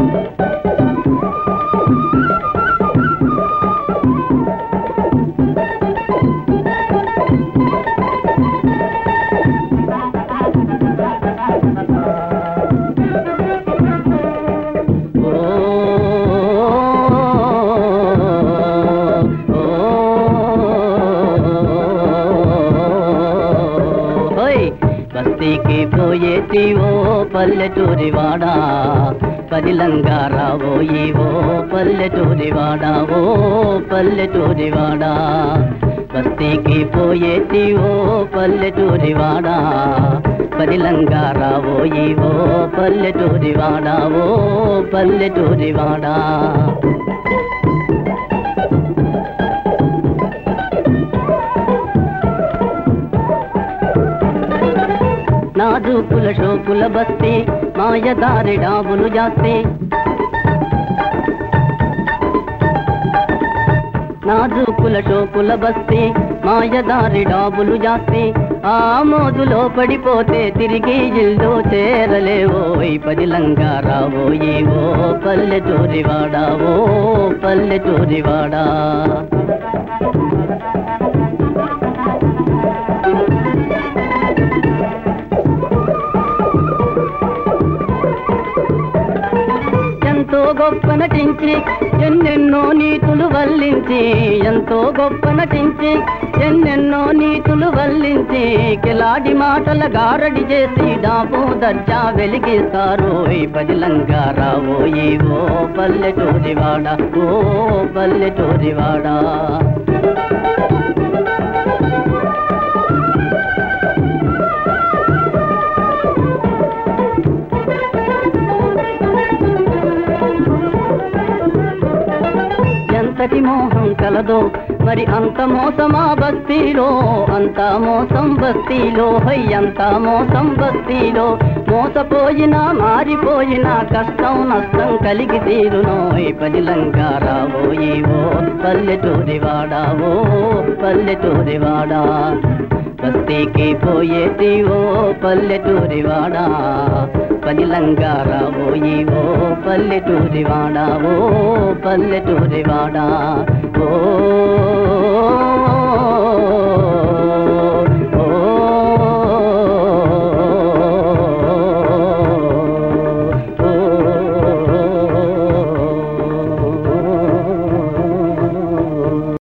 ఓ హోయ్ బస్తీకి పోయేటి ఓ పల్లెటూరి వాడా పదిలంగా రాబోయి ఓ పల్లెటూరి వాడా ఓ పల్లెటూరి వాడా బస్తీకి పోయేటి ఓ పల్లెటూరి వాడా పదిలంగా రాబోయి ఓ పల్లెటూరి వాడా ఓ పల్లెటూరి వాడా నాజూకుల షోకుల బస్తీ మాయదారి డాబులు జాస్తి నాజూకుల షోకుల బస్తీ మాయదారి డాబులు జాస్తి ఆ మోదులో పడిపోతే తిరిగి ఇల్లు చేరలేవోయ్ పదిలంగా రాబోయి ఓ పల్లెటూరి వాడా ఓ పల్లెటూరి వాడా ఎంతో గొప్ప నటించి ఎన్నెన్నో నీతులు వల్లించి ఎంతో గొప్ప నటించి ఎన్నెన్నో నీతులు వల్లించి కిలాడి మాటల గారడి చేసి డాబో దర్జా వెలిగిస్తారు ఈ పదిలంగా రాబోయి ఓ పల్లెటూరి వాడ ఓ పల్లెటూరి వాడా ఎంతటి మోహం కలదో మరి అంత మోసమా బస్తీలో అంత మోసం బస్తీలో హై అంత మోసం బస్తీలో మోసపోయినా మారిపోయినా కష్టం నష్టం కలిగి తీరునోయ్ పదిలంగా రాబోయి ఓ పల్లెటూరి వాడా ఓ పల్లెటూరి వాడా బస్తీకి పోయేటి ఓ పల్లెటూరి వాడా పదిలంగా రాబోయి ఓ పల్లెటూరి వాడా ఓ పల్లెటూరి వాడా ఓ